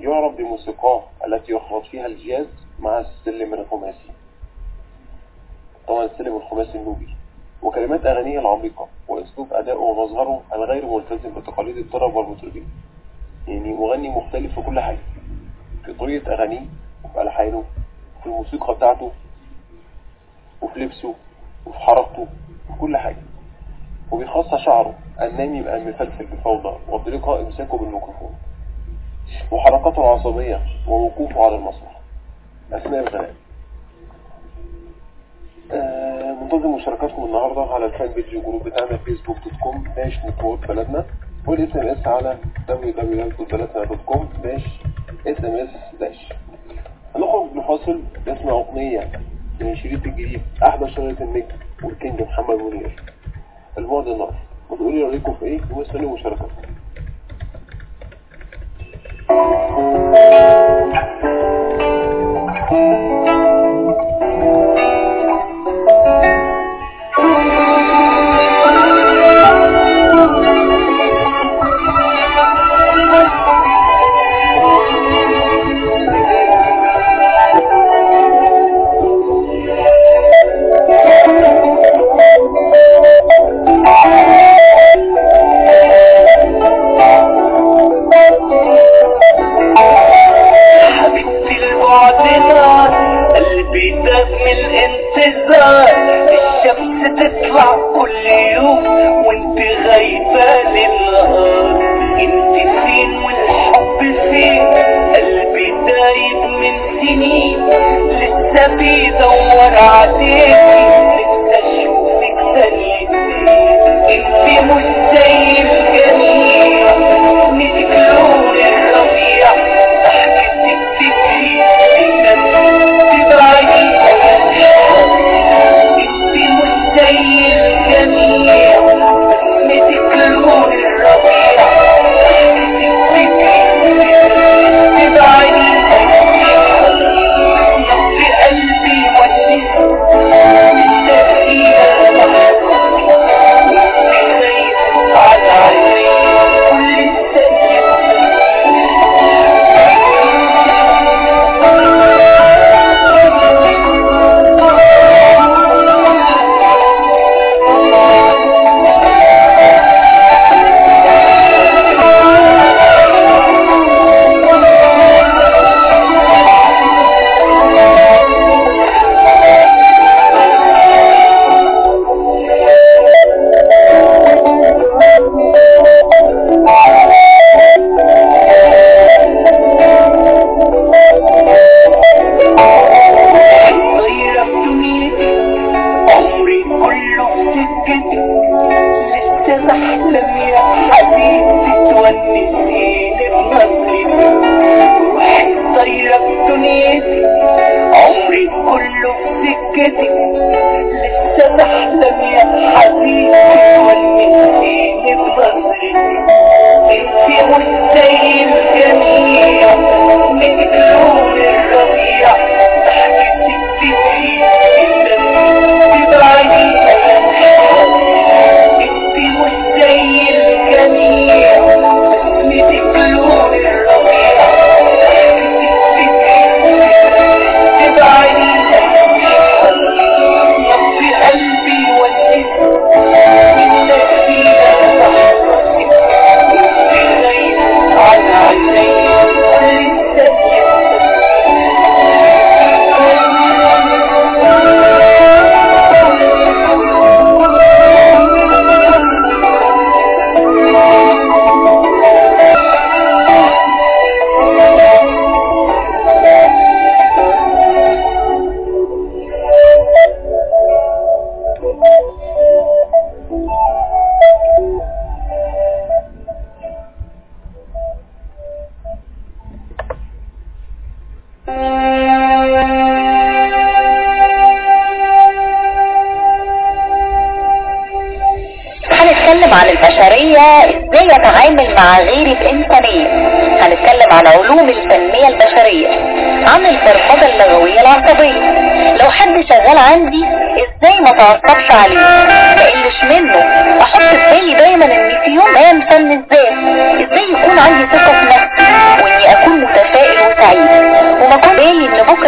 يعرف بموسيقاه التي يخلط فيها الجاز مع السلم الخماسي طبعا السلم الخماسي النوبي وكلمات أغانيه العميقة وأسلوب أدائه ومظهره الغير ملتزم بتقاليد الطرب والمطربين يعني مغني مختلف في كل حاجة في طريقة أغانيه وفي ألحانه في الموسيقى بتاعته وفي لبسه وفي حركته وفي كل حاجة وبيخص شعره النامي يبقى مفلفل بفوضى وطريقة إمساكه بالميكروفون وحركاته العصبية ووقوفه على المسرح أثناء الغناء آه منتظم مشاركاتكم النهاردة على الفان بيج جروب بتاعنا فيسبوك دوت كوم داش نتورك بلدنا والاس ام اس على www.بلدنا.com داش اس ام اس داش هنخرج لفاصل نسمع أغنية من الشريط الجديد أحدى شريط النجم والكينج محمد منير البعد النار وتقولي رأيكم في ايه ومستني مشاركاتكم حبيبتي البعد نار قلبي داغ من الانتظار الشمس تطلع كل يوم وانت غايبة للنهار انت فين والحب فين قلبي دايب من سنين لسه بيدور عليكي لسه اشوفك تاني انت مش زي الجميع نسيت لون الربيع ضحكتك بتجري تبعدي انت مش زي الجميع بسمتك لون الربيع ضحكتك بتجري تبعدي نبض قلبي وديك على عيني كل طايرة في دنيتي عمري كله في سكتي لسه بحلم يا حبيبتي تونسيني بنظرتي روحي طايرة في دنيتي عمري كله في سكتي لسه بحلم يا حبيبتي تونسيني بنظرتي انتي مش زي الجميع منك لون الربيع ضحكتك بتجري تبعدي انتي مش زي الجميع بسمتك لون الربيع ضحكتك بتجري تبعدي نبض قلبي وديك منك فيها ضحكتك غايب على عيني كل هنتكلم عن البشرية ازاي اتعامل مع غيري بإنسانية هنتكلم عن علوم التنمية البشرية عن البرمجة اللغوية العصبية لو حد شغال عندي ازاي ما تعصبش عليه ما اقلش منه احط في بالي دايما ان في يوم ما ينسى الذات ازاي يكون عندي ثقة في نفسي واني اكون متفائل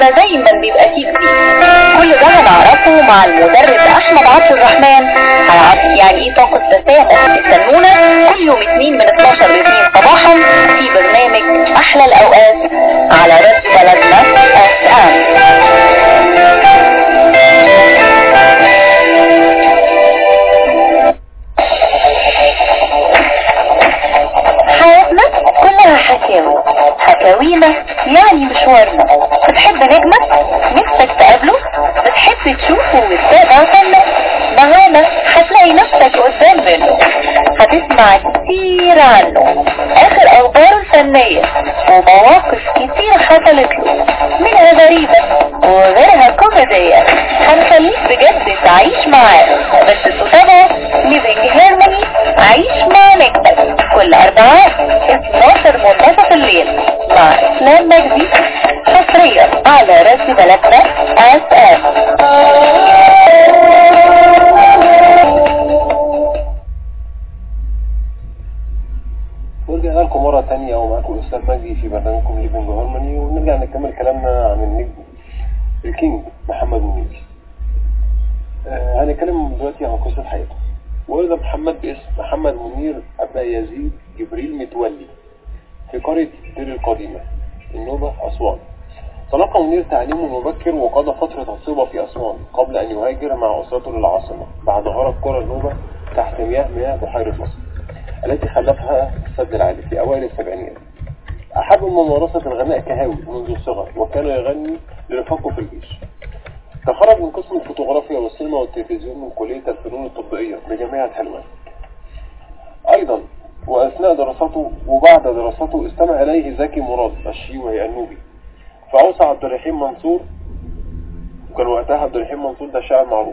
فدايما بيبقى فيه جديد كل ده هنعرفه مع المدرب احمد عبد الرحمن هيعرف يعني ايه طاقة تسامح استنونا كل يوم اثنين من 12 ل 2 صباحا في برنامج احلى الاوقات على راديو بلدنا اف ام حياتنا كلها حكاوي حكاوينا يعني مشوارنا بتحب نجمك نفسك تقابله بتحب تشوفه وتتابع فنه معانا هتلاقي نفسك قدام منه هتسمع كتير عنه اخر اخباره الفنية ومواقف كتير حصلت له منها غريبة وغيرها كوميدية هنخليك بجد تعيش معاه بس تتابعه ليفينج هيرموني عيش مع نجمك كل اربعاء 12 منتصف الليل مع اسلام مجدي حصريا على راديو بلدنا اس ام ورجعنا لكم مرة تانية ومعاكم الأستاذ مجدي في برنامجكم ليفنج هارموني ونرجع نكمل كلامنا عن النجم الكينج محمد منير. آه هنتكلم دلوقتي عن قصة حياته. ولد محمد باسم محمد منير أبا يزيد جبريل متولي في قرية دير القديمة النوبة أسوان. تلقى منير تعليمه مبكر وقضى فترة عصيبة في أسوان قبل أن يهاجر مع أسرته للعاصمة بعد غرق قرى النوبة تحت مياه مياه بحيرة مصر. التي خلفها السد العالي في أوائل السبعينيات أحب ممارسة الغناء كهاوي منذ الصغر وكان يغني لرفاقه في الجيش تخرج من قسم الفوتوغرافيا والسينما والتلفزيون من كلية الفنون التطبيقية بجامعة حلوان أيضا وأثناء دراسته وبعد دراسته استمع إليه زكي مراد الشيوعي النوبي فأوصى عبد الرحيم منصور وكان وقتها عبد الرحيم منصور ده شاعر معروف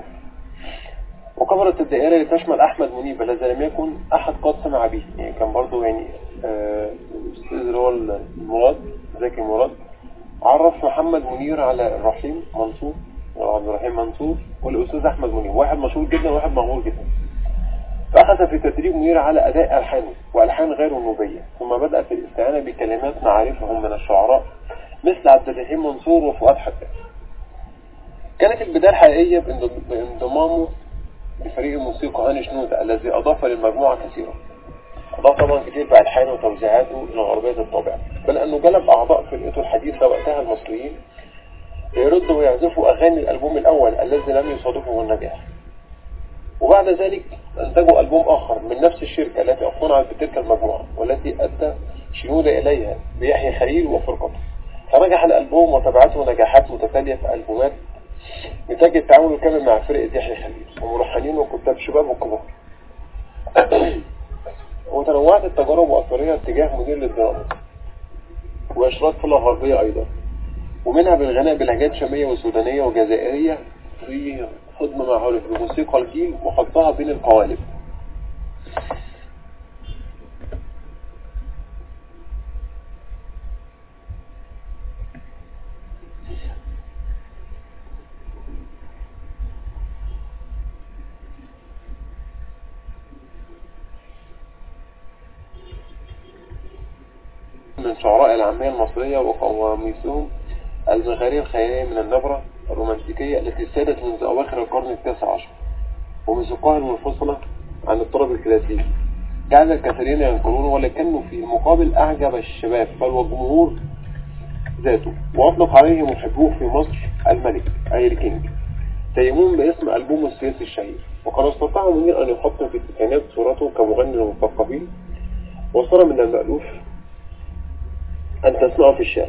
وكبرت الدائرة لتشمل أحمد منيب الذي لم يكن أحد قد سمع به يعني كان برضو يعني آه، الأستاذ اللي هو المراد زكي مراد عرف محمد منير على الرحيم منصور أو عبد الرحيم منصور والأستاذ أحمد منير واحد مشهور جدا وواحد مغمور جدا فأخذ في تدريب منير على أداء ألحانه وألحان غير النوبية ثم بدأ في الاستعانة بكلمات معارفهم من الشعراء مثل عبد الرحيم منصور وفؤاد حداد كانت البداية الحقيقية بانض- بانضمامه لفريق الموسيقى هاني شنودة الذي أضاف للمجموعة كثيرا أضاف طبعا كتير بألحانه وتوزيعاته لغربية الطابع بل أنه جلب أعضاء فرقته الحديثة وقتها المصريين ليردوا ويعزفوا أغاني الألبوم الأول الذي لم يصادفه النجاح وبعد ذلك أنتجوا ألبوم آخر من نفس الشركة التي أصنعت بتلك المجموعة والتي أدى شنودة إليها بيحيى خليل وفرقته فنجح الألبوم وتبعته نجاحات متتالية في ألبومات نتاج التعاون الكامل مع فرقة يحيى خليل وملحنين وكتاب شباب وكبار وتنوعت التجارب وأثرية اتجاه مدير للدراما وإشراك في الغربية أيضا ومنها بالغناء بلهجات شامية وسودانية وجزائرية في خدمة مع هوليوود بموسيقى الجيل وحطها بين القوالب من شعراء العامية المصرية وقواميسهم المغارية الخيالية من النبرة الرومانتيكية التي سادت منذ أواخر القرن التاسع عشر وموسيقاها المنفصلة عن الطرب الكلاسيكي جعل الكثيرين ينقلون ولكنه في المقابل أعجب الشباب بل والجمهور ذاته وأطلق عليه محبوه في مصر الملك أي الكينج سيمون باسم ألبوم السياسي الشهير وقد استطاع منير أن يحط في التسعينات صورته كمغني للمثقفين وصار من المألوف أن تسمعه في الشارع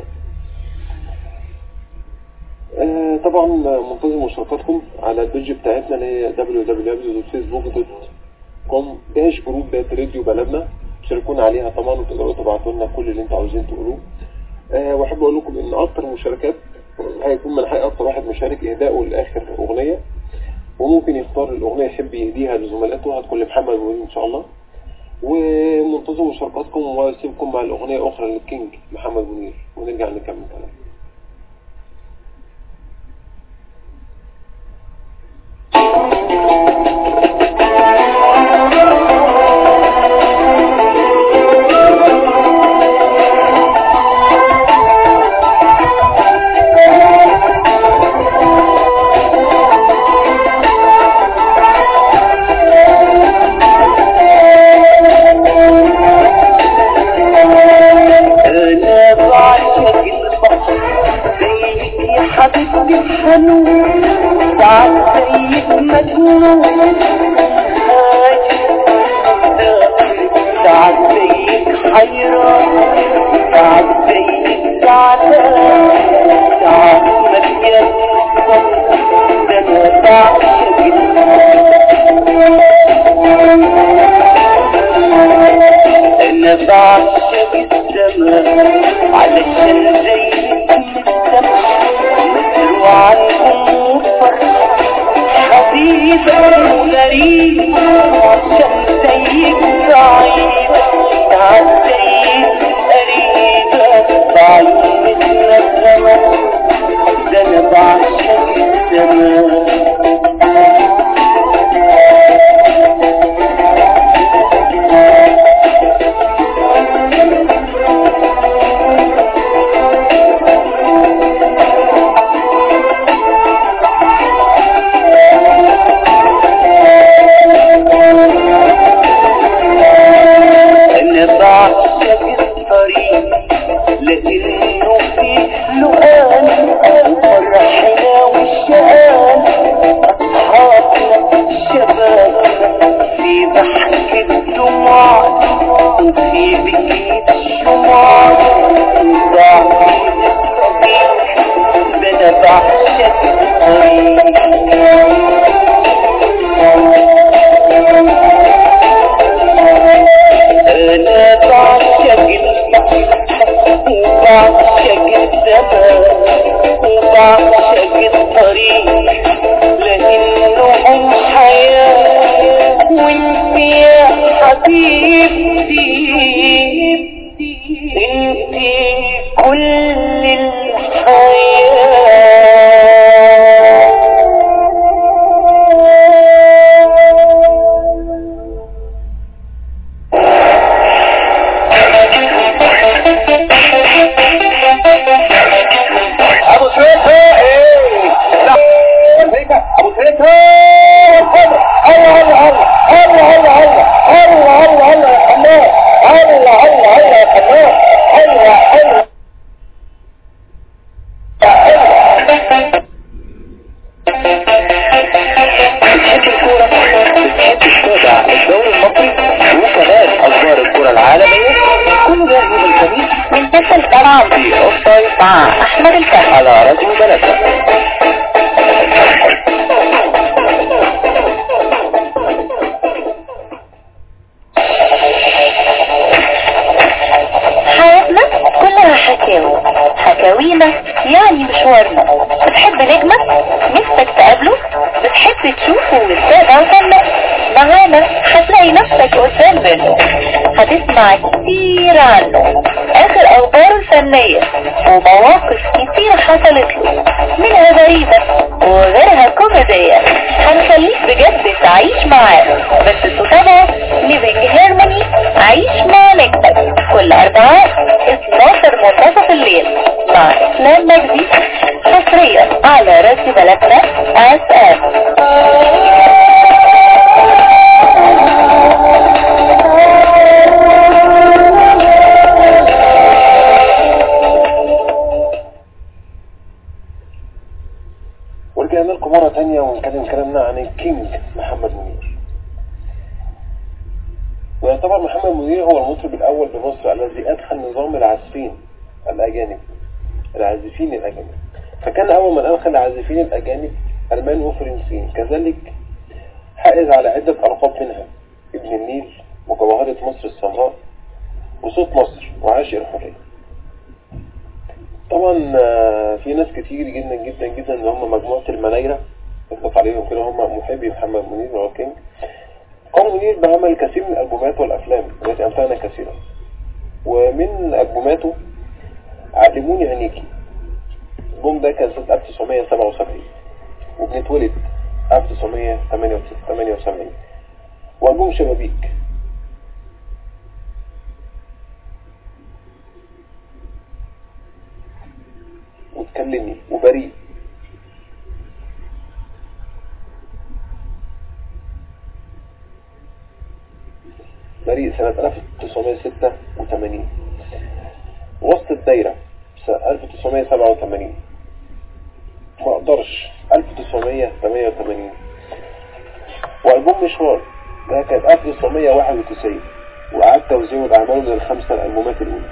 آه، طبعا منتظم مشاركاتكم على البيج بتاعتنا اللي هي www.facebook.com داش جروب بات راديو بلدنا تشاركونا عليها طبعا وتقدروا تبعتوا لنا كل اللي انتوا عاوزين تقولوه أه واحب اقول لكم ان اكتر مشاركات هيكون من حق اكتر واحد مشارك اهدائه لاخر اغنيه وممكن يختار الاغنيه يحب يهديها لزملائته هتكون لمحمد منير ان شاء الله ومنتظم مشاركاتكم واسيبكم مع الاغنيه الاخرى للكينج محمد منير ونرجع نكمل كلام Thank you. زيك يا حبيبتي حنون ساعات زيك مجنون ساعات زيك حيران ساعات زيك زعلان ساعات مليان صبر ده انا بعشق انا بعشق السماء علشان زيك السماء مزروع عنكم فرح حبيبة غريب عشان زيك ضعيفة تعال زيك قريبة بعيون النغمة ده انا بعشق السماء انا بعشق الطريق لانه فيه لقان وفرحنا والشقان اصحابنا شبابنا في ضحك الدموع وفي بكيت الشموع وبعيد الصديق ده انا بعشق الطريق انا بعشق البحر وبعشق الزمان وبعشق الطريق لانهم حياة وانت يا حبيبتي انت كل الحياة ابو سريتو ايه لا ابو سريتو الله الله الله الله الله الله الله الله يا حماد الله الله الله يا حماد الله الله بتحب الكورة بتحب تتابع الدوري المصري وكمان اخبار الكرة العالمية كل ده يوم الخميس من تسع السبعة في اوفسايد مع أحمد الكهف على راديو بلدنا حياتنا كلها حكاوي حكاوينا يعني مشوارنا بتحب نجمة نفسك تقابله بتحب تشوفه وتتابع فنه معانا هتلاقي نفسك قدام منه هتسمع كتير عنه اخر اخباره الفنية ومواقف كتير حصلت له منها غريبة وغيرها كوميدية هنخليك بجد تعيش معاه بس تتابعه ليفينج هيرموني عيش مع نجمك كل اربعاء 12 منتصف الليل مع اسلام مجدي حصريا على راديو بلدنا اس ام ورجعنا لكم مرة تانية ونتكلم كلامنا عن الكينج محمد منير ويعتبر محمد منير هو المطرب الأول بمصر الذي أدخل نظام العازفين الأجانب العازفين الأجانب فكان أول من أدخل العازفين الأجانب ألمان وفرنسيين كذلك حائز على عدة ألقاب منها ابن النيل وجوهرة مصر السمراء وصوت مصر وعاشق الحرية طبعا آه، في ناس كتير جدا جدا جدا ان هم مجموعة المنايرة يطلق عليهم كده هم محبي محمد منير وهو كينج قام منير بعمل كثير من الألبومات والأفلام التي أمتعنا كثيرا ومن ألبوماته علموني عينيكي الألبوم ده كان سنة 1977 وبنتولد 1978 وألبوم شبابيك وتكلمني وبريء بريء سنة 1986 وسط الدايرة سنة 1987 ما اقدرش 1988 والبوم مشوار ده كانت 1991 وقعدت توزيع الاعمال من الخمسه الالبومات الاولى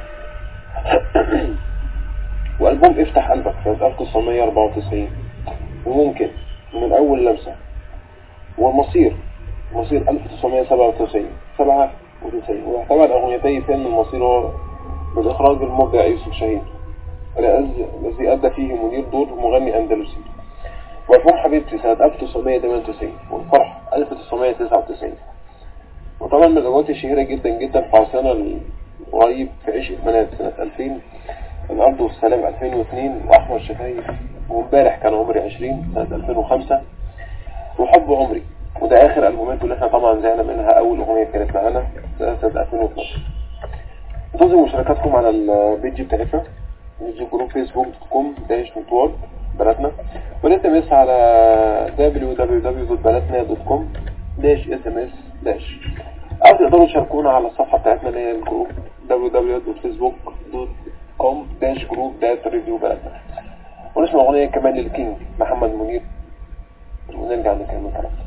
والبوم افتح قلبك سنه 1994 وممكن من اول لمسه ومصير مصير 1997 97 واعتمد اغنيتي فيلم المصير هو من اخراج المبدع يوسف شاهين الذي ادى فيه منير دور مغني اندلسي والبوم حبيبتي سنة 1998 والفرح 1999 وطبعا من الأغنيات الشهيرة جدا جدا في عصرنا القريب في عيش البنات سنة 2000 الأرض والسلام 2002 وأحمر شفايف وامبارح كان عمري 20 سنة 2005 وحب عمري وده آخر ألبومات اللي احنا طبعا زعنا منها أول أغنية كانت معانا سنة 2012 انتظروا مشاركاتكم على البيج بتاعتنا بيج جروب فيسبوك دوت كوم داش نتورك بلدنا والاس ام اس على www.بلدنا.com داش اس ام اس داش او تقدروا تشاركونا على الصفحة بتاعتنا اللي هي الجروب www.facebook.com داش جروب دات ريفيو بلدنا ونسمع اغنية كمان للكينج محمد منير ونرجع نكمل كلامنا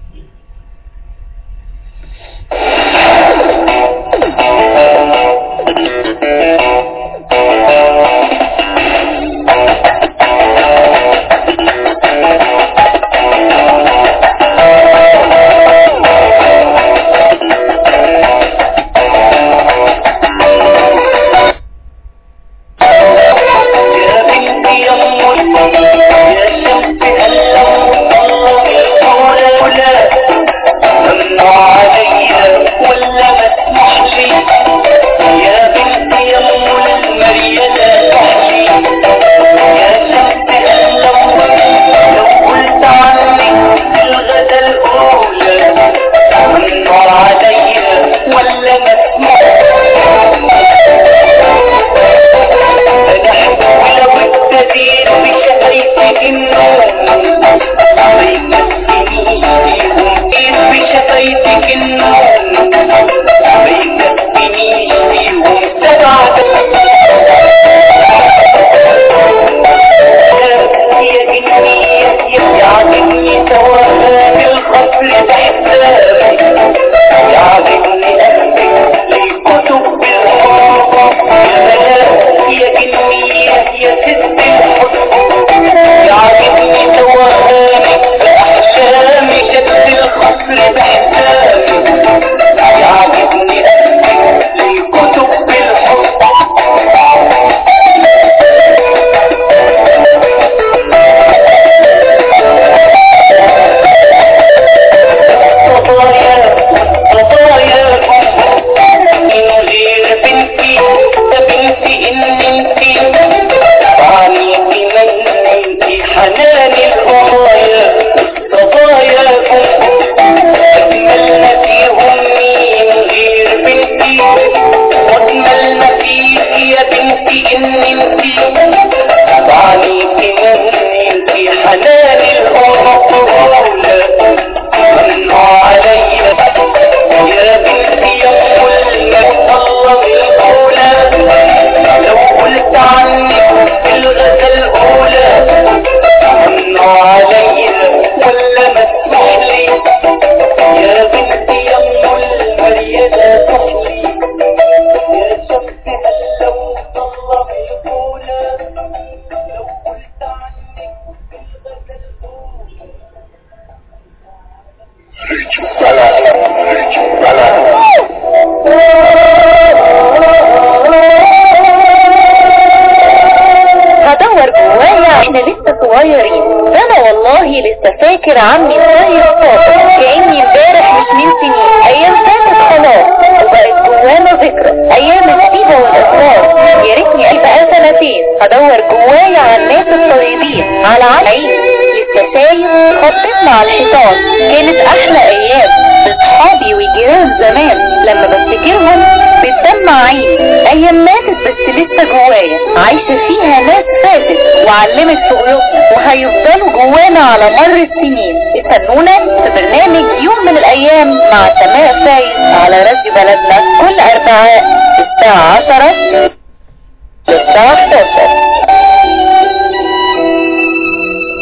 فاكر عمي زي الصبح كأني امبارح مش من سنين ايام فاتت خلاص وبقت جوانا ذكرى ايام السيبة والاسرار يا ريتني ابقى سنتين هدور جوايا على الناس الطيبين على عين لسه شايف خطتنا على الحيطان كانت احلى ايام اصحابي وجيران زمان لما بفتكرهم بتدمع عيني ايام ماتت بس لسه جوايا عايشة فيها ناس فاتت وعلمت شغلتنا وهيفضلوا جوانا على مر السنين استنونا في برنامج يوم من الايام مع سماء فايز على راديو بلدنا كل اربعاء الساعة 10 للساعة 11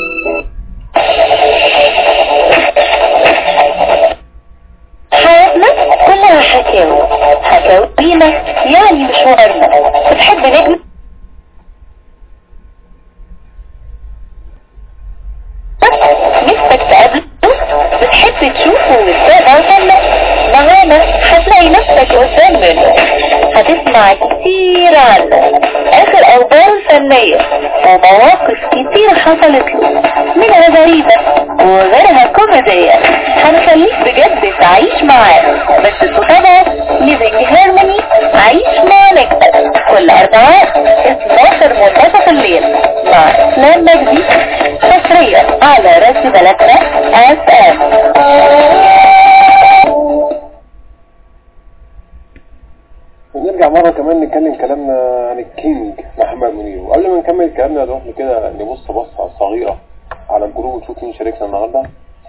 الفنية ومواقف كتير حصلت له منها غريبة وغيرها كوميدية هنخليك بجد تعيش معاه بس طبعا ليفينج هيرموني عيش مع نجمة كل أربعاء 12 منتصف الليل مع إسلام مجدي حصريا على راديو بلدنا اف ام ونرجع مرة كمان نتكلم كلامنا عن الكينج محمد منير وقبل ما نكمل كلامنا نروح كده نبص بصة صغيرة على الجروب ونشوف مين شاركنا النهاردة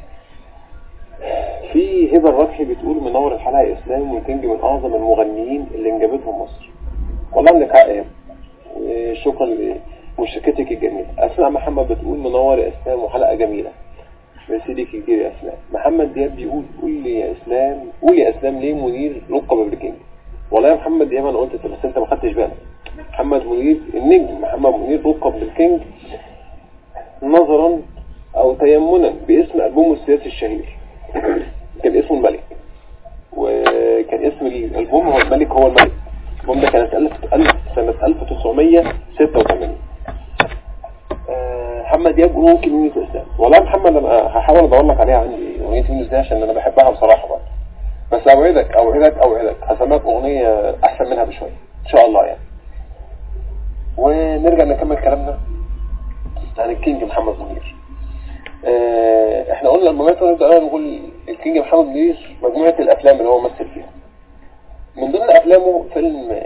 في هبة الربحي بتقول منور الحلقة اسلام والكينج من اعظم المغنيين اللي انجبتهم مصر والله عندك حق يا هبة. شكرا لمشاركتك الجميلة اسماء محمد بتقول منور يا اسلام وحلقة جميلة ميرسي ليك كتير يا اسلام محمد دياب بيقول قول لي يا اسلام قول يا اسلام ليه منير لقب بالكينج والله يا محمد دياب انا قلت بس انت ما خدتش بالك محمد منير النجم محمد منير لقب بالكينج نظرا او تيمنا باسم البوم السياسي الشهير كان اسمه الملك وكان اسم الالبوم هو الملك هو الملك الالبوم ده كان سنة سنة 1986 آه، محمد دياب ممكن يونس اسلام والله يا محمد انا هحاول ادور لك عليها عندي اغنيه يونس دي عشان انا بحبها بصراحه برضه بس اوعدك اوعدك اوعدك هسمعك اغنيه احسن منها بشويه ان شاء الله يعني ونرجع نكمل كلامنا عن الكينج محمد منير آه، احنا قلنا المجموعات نبدا الاول نقول الكينج محمد منير مجموعه الافلام اللي هو مثل فيها من ضمن افلامه فيلم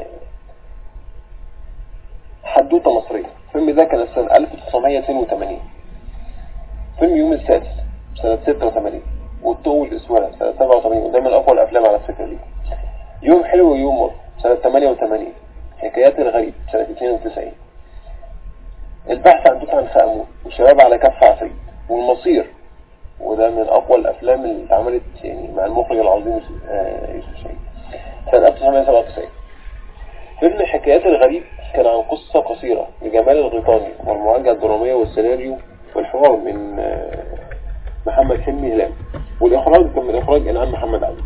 حدوته مصريه الفيلم ده كان سنه 1982 فيلم يوم السادس سنه 86 والضوء الاسود سنه 87 وده من اقوى الافلام على فكره دي يوم حلو ويوم مر سنه 88 حكايات الغريب سنه 92 البحث عن دفعة خامون وشباب على كف عفريت والمصير وده من أقوى الأفلام اللي اتعملت يعني مع المخرج العظيم آه، يوسف شاهين سنة 1997 فيلم حكايات الغريب كان عن قصة قصيرة لجمال الغيطاني والمواجهة الدرامية والسيناريو والحوار من آه، محمد حلمي هلال والإخراج كان من إخراج إنعام محمد علي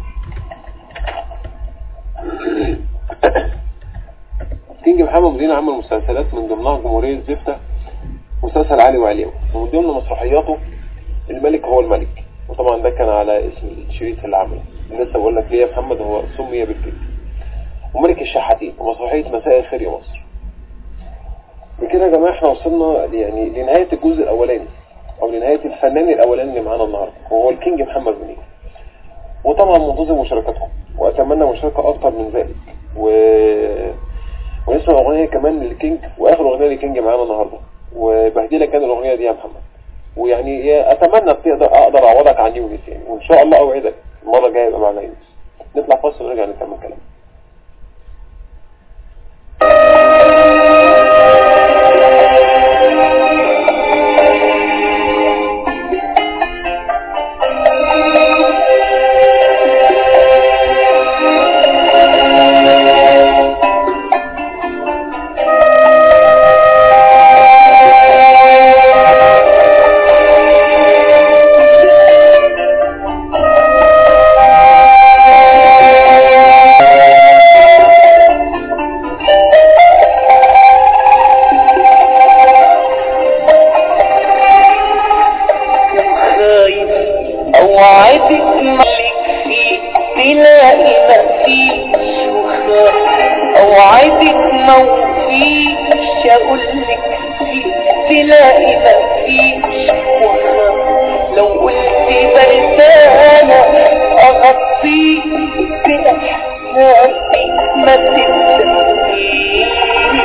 كينج محمد مدين عمل مسلسلات من ضمنها جمهورية زفتة مسلسل علي وعليوي ومن ضمن مسرحياته الملك هو الملك وطبعا ده كان على اسم الشريط اللي عمله لسه بقول لك ليه يا محمد هو سمي بالكينج وملك الشحاتين ومسرحية مساء الخير يا مصر بكده يا جماعة احنا وصلنا يعني لنهاية الجزء الأولاني أو لنهاية الفنان الأولاني اللي معانا النهاردة وهو الكينج محمد منير وطبعا منتظم مشاركتهم وأتمنى مشاركة أكتر من ذلك و... ونسمع أغنية كمان للكينج وآخر أغنية للكينج معانا النهاردة وبهدي كان الأغنية دي يا محمد ويعني يا أتمنى تقدر أقدر أعوضك عن يونس يعني وإن شاء الله أوعدك المرة الجاية يبقى معنا يونس نطلع فاصل ونرجع نكمل كلام خايف اوعدك ملك فيه تلاقي ما فيش وخايف اوعدك ما فيش اقولك فيه تلاقي ما فيش وخايف لو قلت بردانة اغطيك باحساسي ما تبدأنيش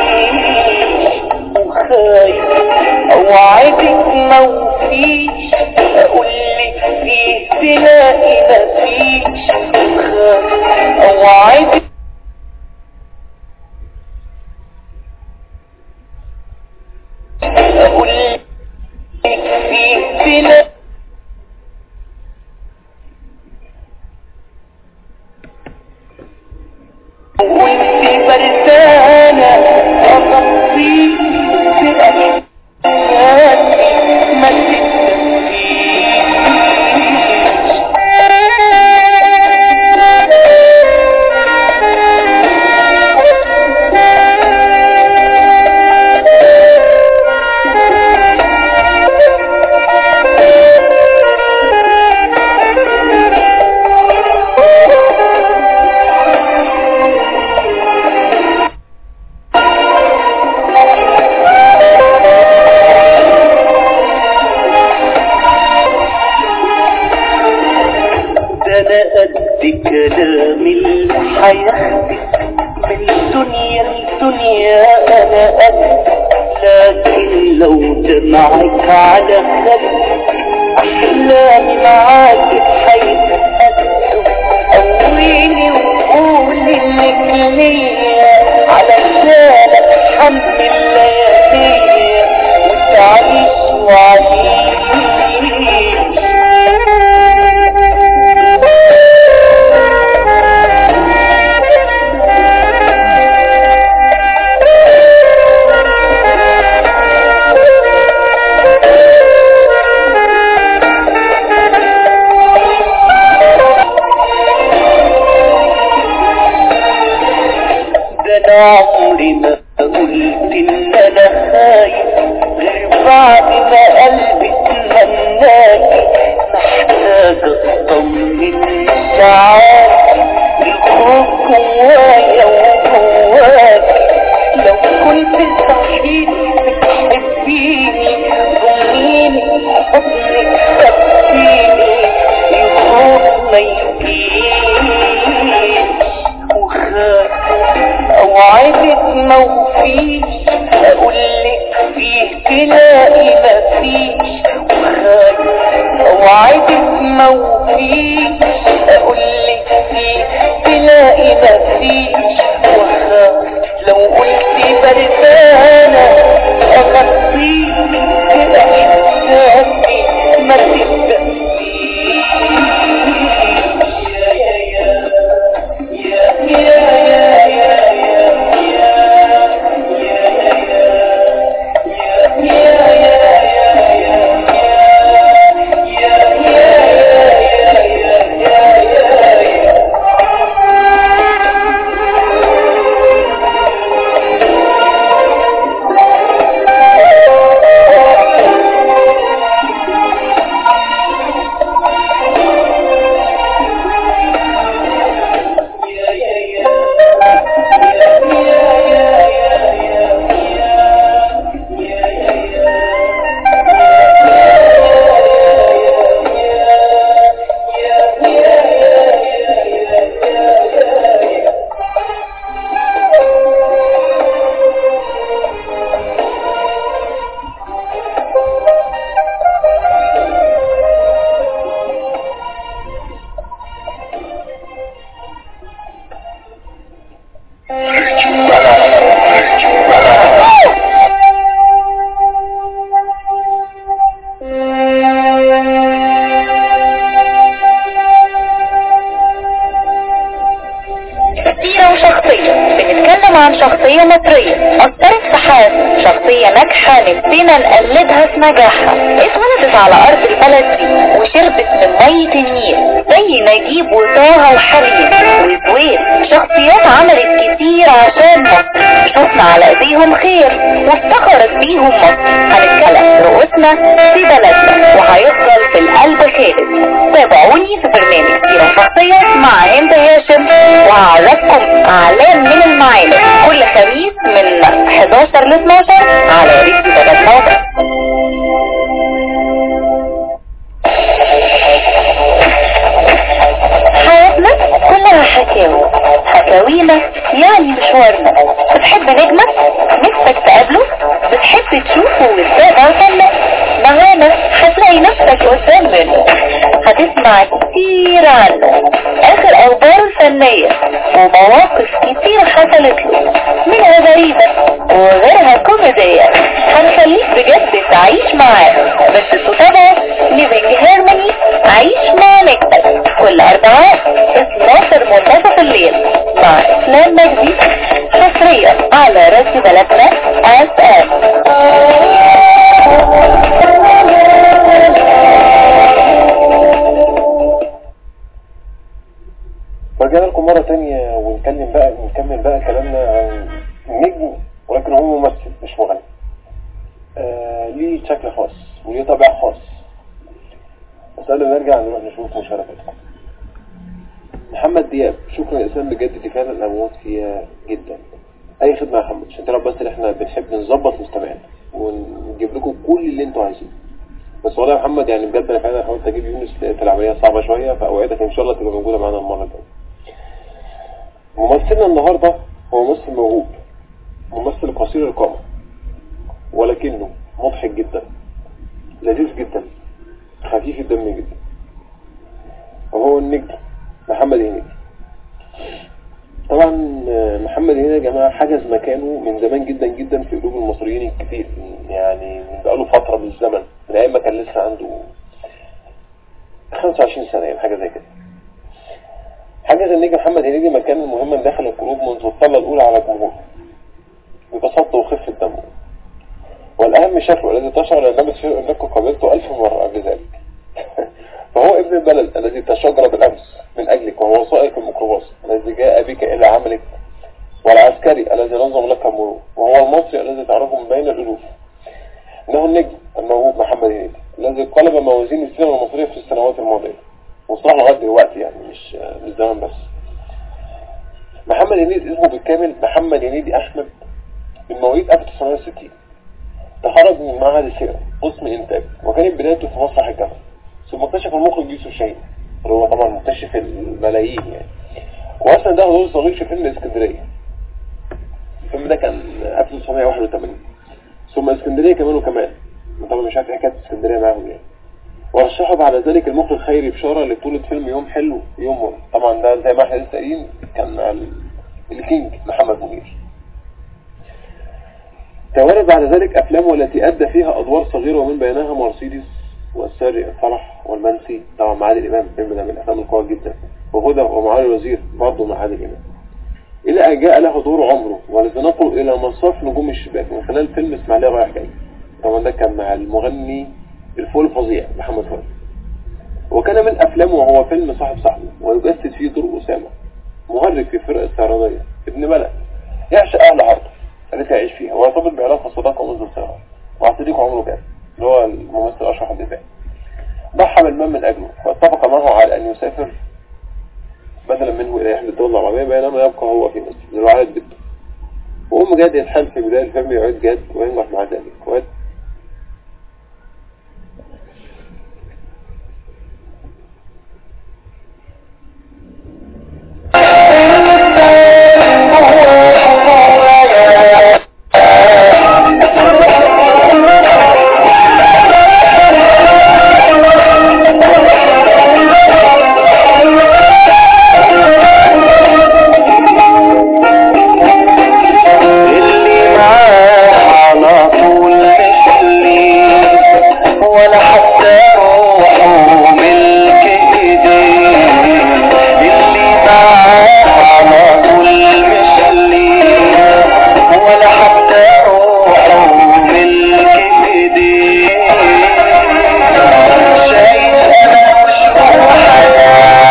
وخايف اوعدك ما فيش اقولك فيه تلاقي ما فيش وخايف اوعدك اقولك فيه تلاقي وانت بردانة اغطيك بأحساسي ما تتنسيش هياخدك من الدنيا للدنيا انا قد لكن لو جمعك على خد احلامي معاك هيتقدم قويني وقولي انك ليا علشان اتحمل لياليا وتعيش وعيش ده انا عمري ما قلت ان انا خايف غير بعد ما قلبي اتمناكي محتاج اطمن ساعات الخوف جوايا وجواكي لو كنت صحيح بتحبيني ضميني حضنك خبيني الخوف ما يجيش وخاف اوعدك موفيش اقولك فيه تلاقي مفيش وخاف اوعدك موفيش اقولك فيه تلاقي مفيش وخاف لو قلت بردانة اغطيك باحساسي ما تبدأنيش سيرة وشخصية بنتكلم عن شخصية مصرية أثرت في حياتنا شخصية ناجحة نفسنا نقلدها في نجاحها اتولدت على أرض البلد دي وشربت من مية النيل زي نجيب وطه وحبيب وزويل شخصيات عملت كتير عشان مصر شفنا على ايديهم خير وافتخرت بيهم مصر هنتكلم رؤوسنا في بلدنا وهيفضل في القلب خالد تابعوني في برنامج سيرة شخصية مع هند هاشم وهعرفكم اعلام من المعالم كل خميس من 11 ل 12 على ريديو بلدنا وبس حياتنا كلها حكاوي حكاوينا يعني مشوارنا بتحب نجمك نفسك تقابله بتحب تشوفه وتتابع فنه معانا هتلاقي نفسك قدام منه هتسمع كتير عنه اخر اخباره الفنية ومواقف كتير حصلت له منها غريبة وغيرها كوميدية هنخليك بجد تعيش معاه بس تتابع ليفينج هيرموني عيش مع نجمك كل اربعاء 12 منتصف الليل مع اسلام مجدي حصريا على راديو بلدنا اس ام رجعنا لكم مرة تانية ونكلم بقى نكمل بقى كلامنا عن نجم ولكن هو ممثل مش مغني آه ليه شكل خاص وليه طابع خاص بس قبل ما نرجع نروح نشوف مشاركتكم محمد دياب شكرا يا اسلام بجد دي فعلا اموت فيها جدا اي خدمه يا محمد عشان تعرف بس ان احنا بنحب نظبط مستمعنا ونجيب لكم كل اللي انتوا عايزينه بس والله يا محمد يعني بجد انا فعلا حاولت اجيب يونس لقيت العمليه صعبه شويه فاوعدك ان شاء الله تبقى موجوده معانا المره الجايه ممثلنا النهاردة هو ممثل موهوب ممثل قصير القامة ولكنه مضحك جدا لذيذ جدا خفيف الدم جدا وهو النجم محمد هنيدي طبعا محمد هنيدي يا جماعة حجز مكانه من زمان جدا جدا في قلوب المصريين الكثير يعني من بقاله فترة من الزمن من ايام ما كان لسه عنده 25 سنة يعني حاجة زي كده حجز النجم محمد هنيدي مكان مهما داخل القلوب منذ الطلة الأولى على الجمهور ببساطة وخفة دمه والأهم شكله الذي تشعر أن بتصير أنك قابلته ألف مرة قبل ذلك فهو ابن البلد الذي تشجر بالأمس من أجلك وهو سائق الميكروباص الذي جاء بك إلى عملك والعسكري الذي نظم لك المرور وهو المصري الذي تعرفه من بين الألوف إنه النجم الموهوب محمد هنيدي الذي قلب موازين السينما المصرية في السنوات الماضية وصراحة لغاية دلوقتي يعني مش مش زمان بس محمد هنيدي اسمه بالكامل محمد هنيدي أحمد من مواليد 1960 تخرج من معهد السينما قسم إنتاج وكانت بدايته في مسرح الجامعة ثم اكتشف المخرج يوسف شاهين اللي هو طبعا مكتشف الملايين يعني واصلا ده دور صغير في فيلم اسكندريه الفيلم ده كان 1981 ثم اسكندريه كمان وكمان طبعا مش عارف ايه حكايه اسكندريه معاهم يعني ورشحه بعد ذلك المخرج خيري بشاره لبطوله فيلم يوم حلو يوم مر طبعا ده زي ما احنا لسه قايلين كان مع الكينج محمد منير توالت بعد ذلك افلامه التي ادى فيها ادوار صغيره ومن بينها مرسيدس والسارق الفرح والمنسي طبعا مع عادل امام الفيلم ده من الافلام القويه جدا وهدى ومعالي الوزير برضه مع عادل امام الى ان جاء له دور عمره ولسنقل الى مصاف نجوم الشباك من خلال فيلم اسماعيليه رايح جاي طبعا ده كان مع المغني الفول الفظيع محمد فؤاد وكان من افلامه وهو فيلم صاحب صاحبه ويجسد فيه دور اسامه مهرج في فرقه استعراضيه ابن بلد يعشق اهل ارضه التي يعيش فيها ويرتبط بعلاقه صداقه منذ الصغر مع صديقه عمره كان اللي هو الممثل اشرف الدفاع ضحى بالمال من اجله واتفق معه على ان يسافر بدلا منه الى احدى الدول العربيه بينما يبقى هو في مصر لرعايه بنته وام جاد يتحال في بدايه الفيلم يعيد جاد وينجح مع ذلك ويت اللي معاه على طول مثلي ولا حتى روحه ملك ايديه اللي معاه على طول مثلي ولا حتى روحه ملك ايديه شايف انا مش هو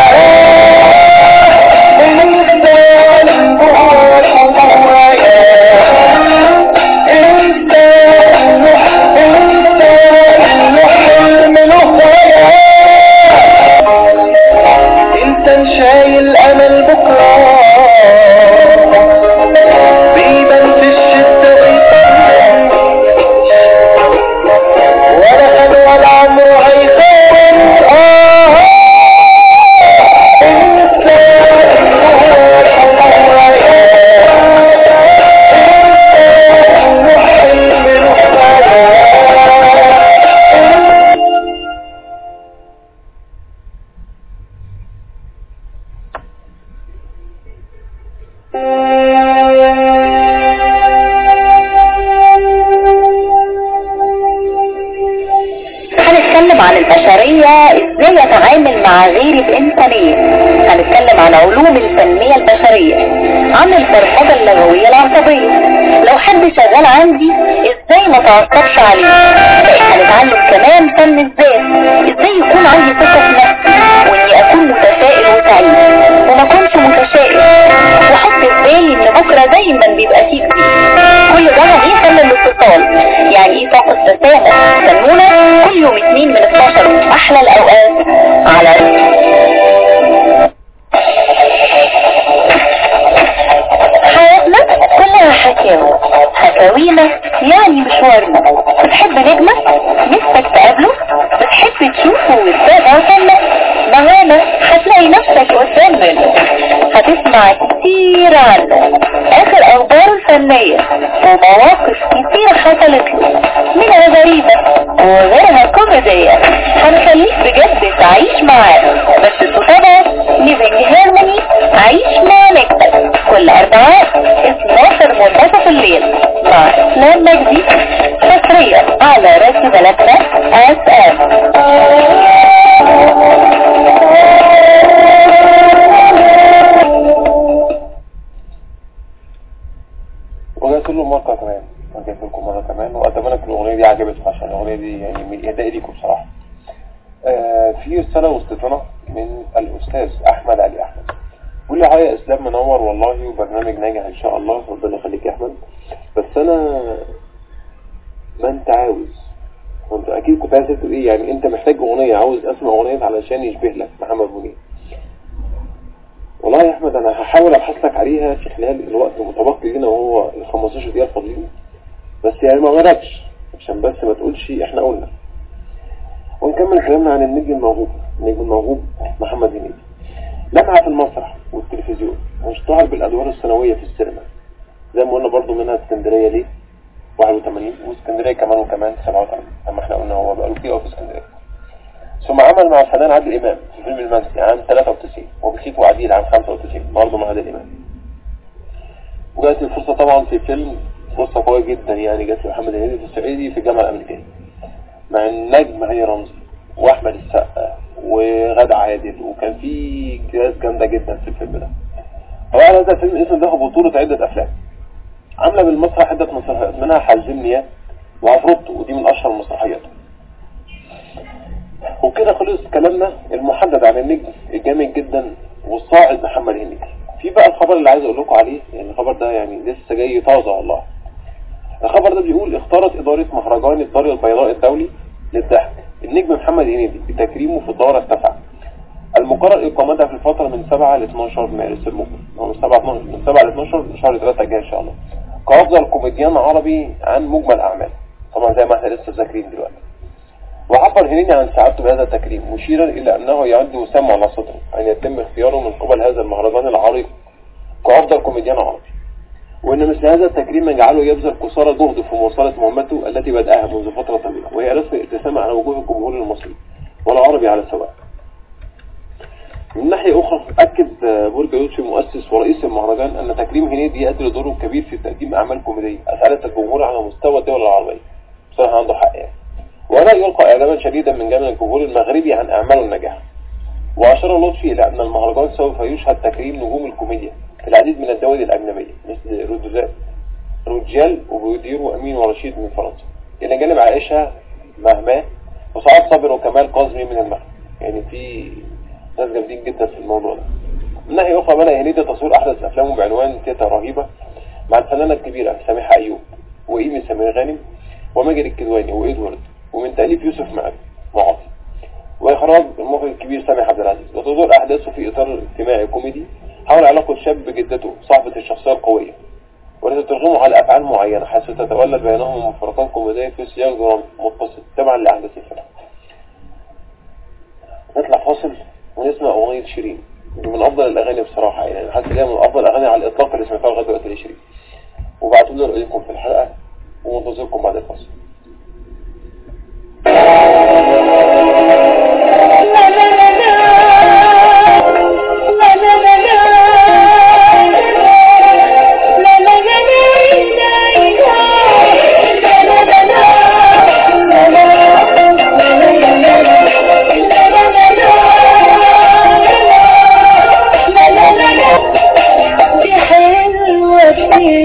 انت شايل امل بكره بيبان في الشده ويطمن ولا خد ولا عمره هيخون اه انت هنتكلم عن البشرية ازاي يتعامل مع غيري بإنسانية هنتكلم عن علوم التنمية البشرية عن البرمجة اللغوية العصبية لو حد شغال عندي ازاي ما تعصبش عليه هنتعلم كمان فن الذات ازاي يكون عندي ثقة في نفسي واني اكون متفائل وسعيد وما اكونش متشائم واحط في بالي ان بكرة دايما بيبقى فيه جديد. كل ده يعني ايه فن الاتصال يعني ايه طاقة تسامح استنونا كل يوم اتنين من 12 احلى الاوقات على حياتنا كلها حكاوي حكاوينا يعني مشوارنا بتحب نجمة نفسك تقابله بتحب تشوفه وتتابعه فنة معانا هتلاقي نفسك قدام منه هتسمع كتير عنه اخر اخباره الفنية ومواقف كتير حصلت له منها غريبة وغيرها كوميدية هنخليك بجد تعيش معاه بس طبعا ليفينج هيرموني عيش مع نجمة كل اربعاء 12 منتصف الليل مع اسلام مجدي حصريا على راديو بلدنا اس ام وجات له مرة كمان وجات لكم مرة كمان وأتمنى تكون الأغنية دي عجبتكم عشان الأغنية دي يعني من إهدائي ليكم بصراحة. آه في رسالة وصلت لنا من الأستاذ أحمد علي أحمد. بيقول لي يا إسلام منور والله وبرنامج ناجح إن شاء الله ربنا يخليك يا أحمد. بس أنا ما أنت عاوز وأنت أكيد كنت عايز تقول إيه يعني أنت محتاج أغنية عاوز أسمع أغنية علشان يشبه لك محمد منير. والله يا احمد انا هحاول ابحث لك عليها في خلال الوقت المتبقي لنا وهو ال 15 دقيقه الفاضلين بس يعني ما غرقش عشان بس ما تقولش احنا قلنا ونكمل كلامنا عن النجم الموهوب النجم الموهوب محمد هنيدي لمعة في المسرح والتلفزيون واشتهر بالادوار الثانويه في السينما زي ما قلنا برضو منها اسكندريه ليه 81 واسكندريه كمان وكمان 87 اما احنا قلنا هو بقاله كتير قوي في اسكندريه ثم عمل مع الفنان عادل إمام في فيلم المنسي عام 93 وبخيت وعديل عام 95 برضه مع عادل إمام وجات الفرصة طبعا في فيلم فرصة قوية جدا يعني جات لمحمد هنيدي في الصعيدي في الجامعة الأمريكية مع النجم هاني رمزي وأحمد السقا وغادة عادل وكان في جهاز جامدة جدا في الفيلم ده طبعا هذا الفيلم اسم ده بطولة عدة أفلام عاملة بالمسرح عدة مسرحيات منها حزمني وعفروتو ودي من أشهر المسرحيات وكده خلص كلامنا المحدد عن النجم الجامد جدا والصاعد محمد هنيدي في بقى الخبر اللي عايز اقول لكم عليه يعني الخبر ده يعني لسه جاي طازه والله الخبر ده بيقول اختارت اداره مهرجان الطريق البيضاء الدولي للضحك النجم محمد هنيدي بتكريمه في الدوره التاسعه المقرر اقامتها في الفتره من 7 ل 12 مارس المقبل او من 7 من 7 ل 12 شهر 3 الجاي ان شاء الله كافضل كوميديان عربي عن مجمل اعمال طبعا زي ما احنا لسه ذاكرين دلوقتي وعبر هنيدي عن سعادته بهذا التكريم مشيرا إلى أنه يعد وسام على صدره أن يتم اختياره من قبل هذا المهرجان العريق كأفضل كوميديان عربي وأن مثل هذا التكريم يجعله يبذل قصارى جهد في مواصلة مهمته التي بدأها منذ فترة طويلة وهي رسم الابتسامة على وجوه الجمهور المصري والعربي على السواء من ناحية أخرى أكد برج لطفي مؤسس ورئيس المهرجان أن تكريم هنيدي يؤدي لدوره كبير في تقديم أعمال كوميدية أسعدت الجمهور على مستوى الدول العربية بصراحة عنده حق يعني ولا يلقى إعجابا شديدا من جانب الجمهور المغربي عن أعمال النجاح وأشار لطفي إلى أن المهرجان سوف يشهد تكريم نجوم الكوميديا في العديد من الدول الأجنبية مثل رودزال روجيال وبودير وأمين ورشيد من فرنسا إلى جانب عائشة مهما وسعاد صابر وكمال قاسمي من المغرب يعني في ناس جامدين جدا في الموضوع ده من ناحية أخرى بدأ هنيدي تصوير أحدث أفلامه بعنوان تيتا رهيبة مع الفنانة الكبيرة سامحة أيوب وإيمي سمير غانم وماجد الكدواني وإدوارد ومن تأليف يوسف معاذ معاذ وإخراج المخرج الكبير سامح عبد العزيز وتدور أحداثه في إطار اجتماعي كوميدي حول علاقة شاب بجدته صاحبة الشخصية القوية والتي ترغمه على أفعال معينة حيث تتولد بينهم مفارقات كوميدية في سياق درامي متصل تبعا لأحداث الفيلم نطلع فاصل ونسمع أغنية شيرين دي من أفضل الأغاني بصراحة يعني حاسس إن هي من أفضل الأغاني على الإطلاق اللي سمعتها لغاية دلوقتي لشيرين وبعتوا لي رأيكم في الحلقة ومنتظركم بعد الفاصل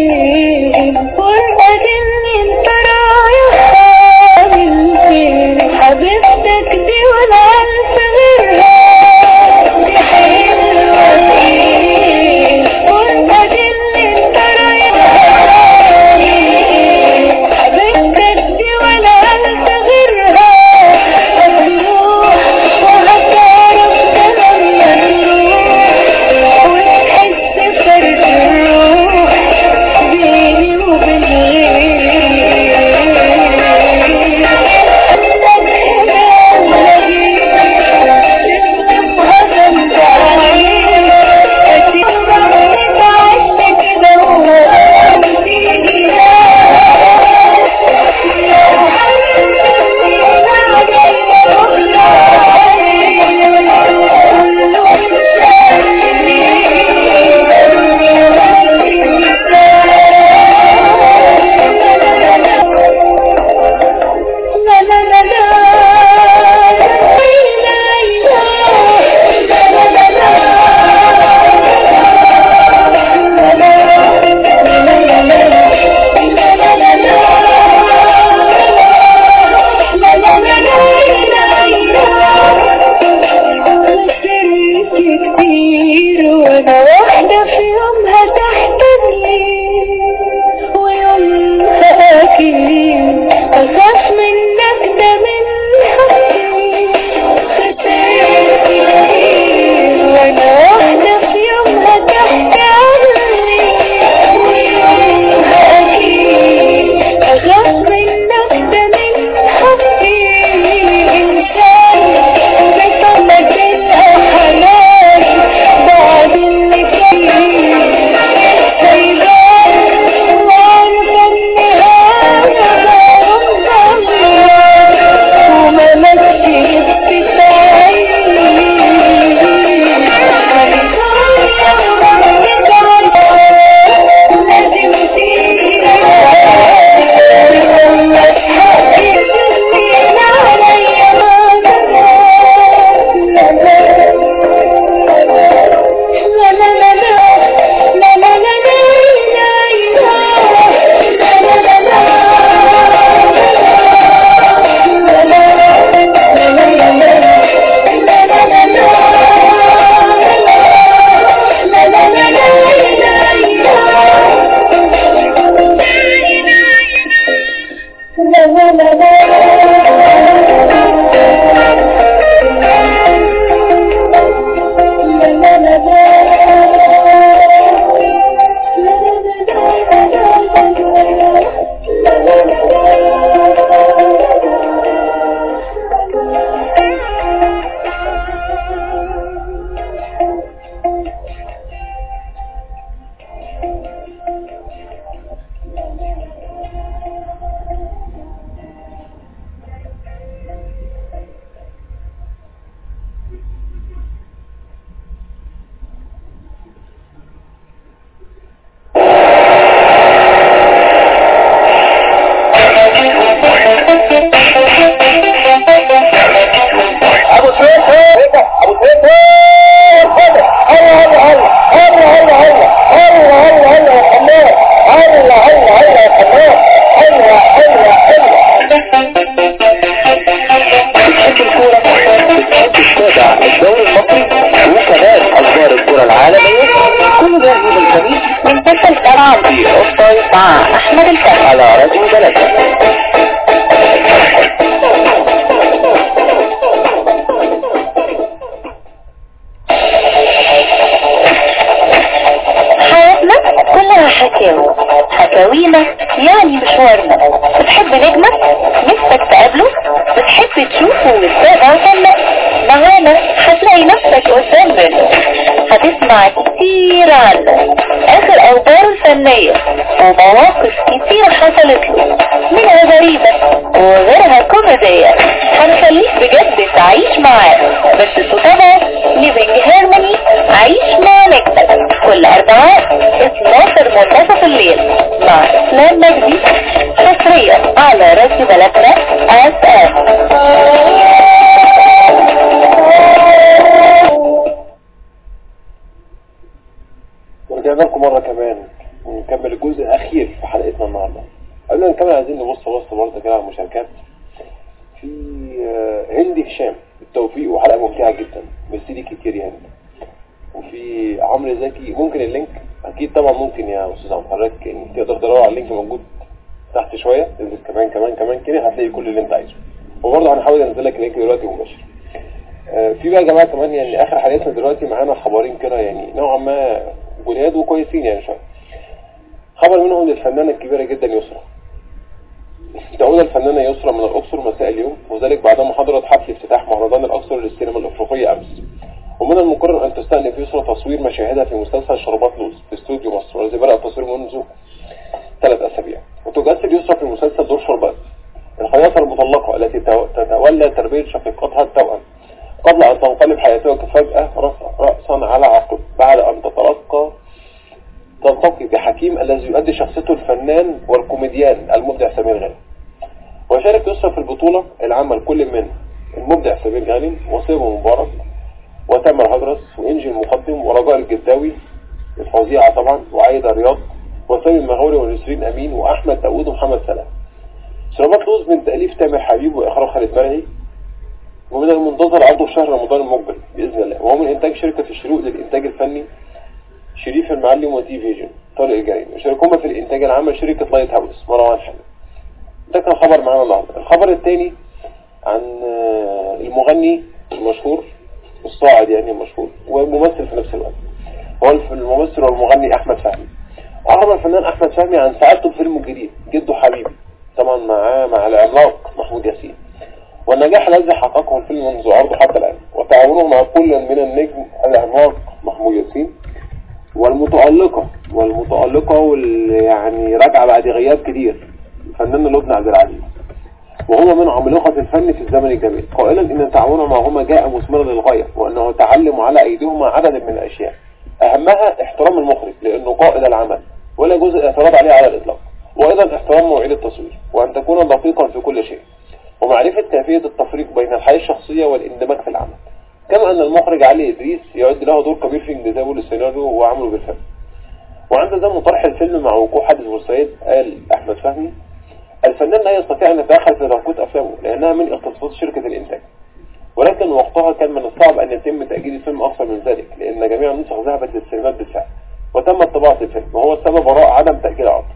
الفرقة اللي انت رايحها من فين ابو سويف ابو سويف هلا هلا هلا هلا هلا هلا هلا هلا هلا هلا يا حماد هلا هلا هلا بتحب الكورة بتحب تتابع الدوري المصري وكمان اخبار الكرة العالمية كل ده يوم الخميس من تلك السبعة في أسطوي مع أحمد الكرم على راديو بلدنا حياتنا كلها حكاوي حكاوينا يعني مشوارنا بتحب نجمك نفسك تقابله بتحب تشوفه وتتابع فنه معانا هتلاقي نفسك قدام منه هتسمع كتير عنه اخر اخباره الفنية ومواقف كتير حصلت له منها غريبة وغيرها كوميدية هنخليك بجد تعيش معاه بس طبعا ليفينج هيرموني عيش مع نجمك كل اربعاء 12 منتصف الليل مع اسلام مجدي حصريا على راديو بلدنا اس ام ورجعنا لكم مرة كمان ونكمل الجزء الأخير في حلقتنا النهاردة قبل ما نكمل عايزين نبص بص برضه كده على المشاركات في آه، هندي هشام بالتوفيق وحلقة ممتعة جدا ميرسي كتير يا هند وفي عمرو زكي ممكن اللينك أكيد طبعا ممكن يا أستاذ عمرو حضرتك يعني تقدر تدور على اللينك موجود تحت شوية تنزل كمان كمان كمان كده هتلاقي كل اللي أنت عايزه وبرضه هنحاول انزل لك اللينك دلوقتي مباشر آه، في بقى يا جماعه كمان يعني اخر حلقتنا دلوقتي معانا خبرين كده يعني نوعا ما جداد وكويسين يعني شويه خبر منهم للفنانه الكبيره جدا يسرا تعود الفنانه يسرا من الاقصر مساء اليوم وذلك بعدما حضرت حفل افتتاح مهرجان الاقصر للسينما الافريقيه امس ومن المقرر ان تستأنف يسرا تصوير مشاهدها في مسلسل شربات لوز في استوديو مصر والذي بدأ التصوير منذ ثلاث اسابيع وتجسد يسرا في المسلسل دور شربات الخياطة المطلقة التي تو- تتولى تربية شقيقتها التوأم قبل أن تنقلب حياتها فجأة رأس- رأسا على عقب بعد أن تتلقى تلتقي بحكيم الذي يؤدي شخصيته الفنان والكوميديان المبدع سمير غانم ويشارك يسرا في البطولة العمل كل من المبدع سمير غانم وصيبه مبارك وتامر هجرس وإنجي المقدم ورجاء الجداوي الفظيعة طبعا وعايدة رياض وسامي المغاوري ونسرين أمين وأحمد داوود ومحمد سلام شربات لوز من تأليف تامر حبيب وإخراج خالد مرعي ومن المنتظر عرضه في شهر رمضان المقبل بإذن الله وهو من إنتاج شركة الشروق للإنتاج الفني شريف المعلم وتي فيجن طارق الجريم يشاركهما في الإنتاج العام شركة لايت هاوس مروان حامد ده كان خبر معانا النهارده الخبر الثاني عن آه، المغني المشهور الصاعد يعني المشهور وممثل في نفس الوقت هو الف- الممثل والمغني أحمد فهمي أعرب الفنان أحمد فهمي عن سعادته بفيلم الجديد جده حبيبي طبعا معاه مع العملاق محمود ياسين والنجاح الذي حققه الفيلم منذ عرضه حتى الآن وتعاونه مع كل من النجم العملاق محمود ياسين والمتألقة والمتألقة واللي يعني راجعة بعد غياب كتير الفنان لبنى عبد العزيز وهو من عمالقة الفن في الزمن الجميل قائلا ان تعاونه معهما جاء مثمرا للغاية وانه تعلم على ايديهما عددا من الاشياء اهمها احترام المخرج لانه قائد العمل ولا جزء اعتراض عليه على الاطلاق وايضا احترام مواعيد التصوير وان تكون دقيقا في كل شيء ومعرفة كيفية التفريق بين الحياة الشخصية والاندماج في العمل كما ان المخرج علي ادريس يعد له دور كبير في انجذابه للسيناريو وعمله بالفيلم وعند ذم طرح الفيلم مع وقوع حادث بورسعيد قال احمد فهمي الفنان لا يستطيع ان يتدخل في توقيت افلامه لانها من اختصاصات شركة الانتاج ولكن وقتها كان من الصعب ان يتم تأجيل الفيلم اكثر من ذلك لان جميع النسخ ذهبت للسينمات بالفعل وتم طباعة الفيلم وهو السبب وراء عدم تأجيل العرض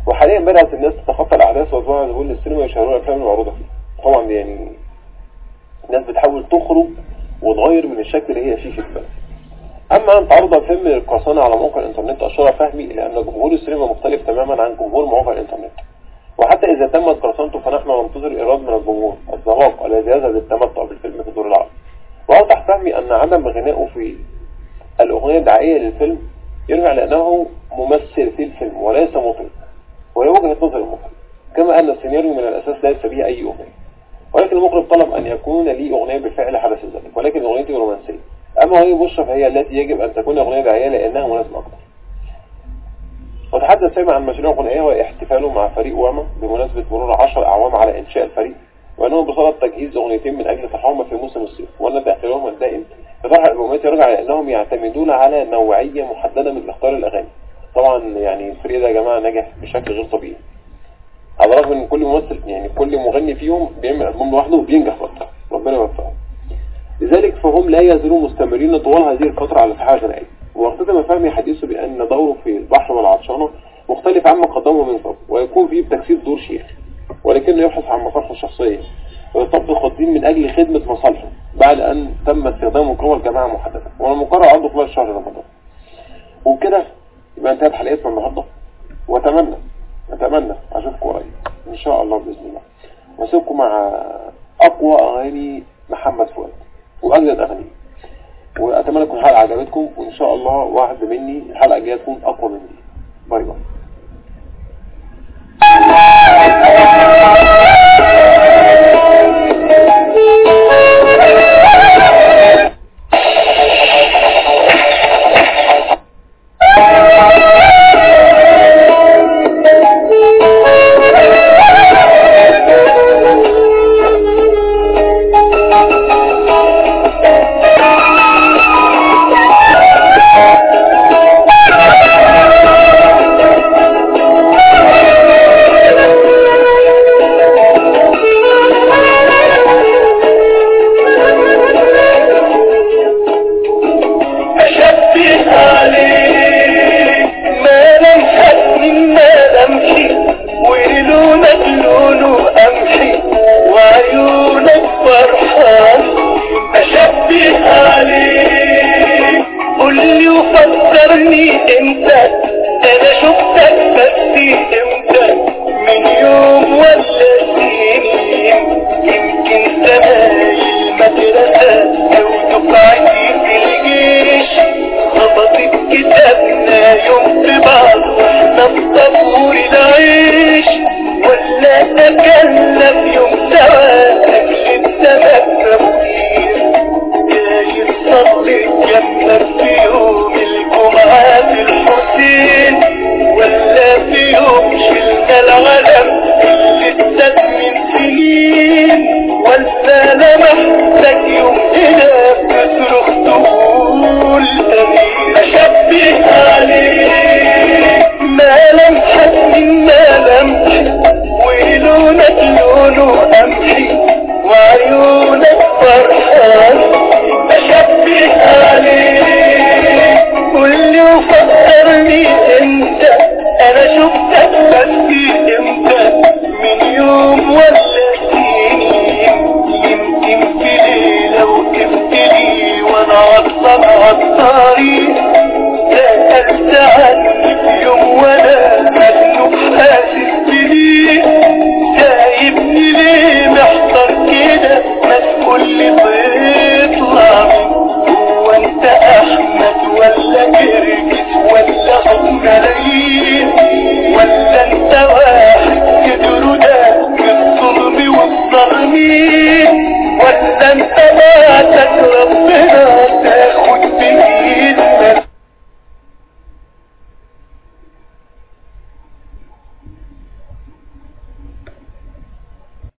وحاليا بدأت الناس تتخطى الأحداث وتوعى ذهول السينما يشاهدون الأفلام المعروضة فيه طبعا يعني الناس بتحاول تخرج وتغير من الشكل اللي هي فيه في الفيلم أما أن تعرض فيلم القرصنة على موقع الإنترنت أشار فهمي إلى أن جمهور السينما مختلف تماما عن جمهور مواقع الإنترنت وحتى إذا تمت قرصنته فنحن ننتظر إيراد من الجمهور الذواق الذي يذهب للتمتع بالفيلم في الدور العربي وأوضح فهمي أن عدم غنائه في الأغنية الدعائية للفيلم يرجع لأنه ممثل في الفيلم وليس مطرب وهي وجهة نظر المخرج كما أن السيناريو من الأساس ليس به أي أغنية ولكن المخرج طلب أن يكون لي أغنية بالفعل حدث ذلك ولكن أغنيتي رومانسية أما هي بشرى فهي التي يجب أن تكون أغنية دعائية لأنها مناسبة أكثر وتحدث سامع عن مشروع غنائي واحتفاله مع فريق واما بمناسبة مرور 10 أعوام على إنشاء الفريق وأنهم بصدد تجهيز أغنيتين من أجل تحوم في موسم الصيف وأن تأخيرهم الدائم في طرح الألبومات يرجع لأنهم يعتمدون على نوعية محددة من اختيار الأغاني طبعا يعني الفريق ده يا جماعة نجح بشكل غير طبيعي على الرغم ان كل ممثل يعني كل مغني فيهم بيعمل ألبوم لوحده وبينجح فترة ربنا يوفقه لذلك فهم لا يزالوا مستمرين طوال هذه الفترة على الساحة الغنائية واختتم فهمي حديثه بأن دوره في البحر والعطشانة مختلف عما قدمه من قبل ويكون فيه بتجسيد دور شيخ ولكنه يبحث عن مصالحه الشخصية ويطبق الدين من أجل خدمة مصالحه بعد أن تم استخدامه قوى الجماعة محددة والمقرر عرضه خلال شهر رمضان وبكده يبقى انتهت حلقتنا النهاردة وأتمنى أتمنى أشوفكم قريب إن شاء الله بإذن الله وأسيبكم مع أقوى أغاني محمد فؤاد وأجدد أغانيه وأتمنى تكون الحلقة عجبتكم وإن شاء الله وعد مني الحلقة الجاية تكون أقوى مني باي باي أشبه عليك ما لمحت مما لمحي ولونك لونه أمحي وعيونك فرحان أشبه عليك قول لي وفكرني انت انا شفتك بس امتى من يوم ولا سنين يمكن زمايل مدرسة او دفعتي في الجيش خبطت كتابنا يوم في بعض واحنا في طابور العيش ولا اكلنا في يوم سوا اكل السمك تفكير جاي تصلي جنبك في يوم الجمعة في الحسين ولا في يوم شلنا العلم اللي اتسد من سنين ولا لمحتك يوم هنا بتصرخ تقول أمين أشبه عليك ما لمحت مما لمحت ولونك لونه أمحي وعيونك فرحان أشبه عليك قول لي وفكرني انت انا شفتك بس امتى من يوم ولا سنين يمكن في ليلة وقفت لي وانا عطلان عالطريق سألت عني في يوم وانا مخنوق حاسس بليه سايبني ليه محتار كده ما تقول لي تطلع من هو انت احمد ولا جرجس ولا حب ملايين ولا انت واحد قدروا ده بالظلم والظالمين ولا انت بعتك ربنا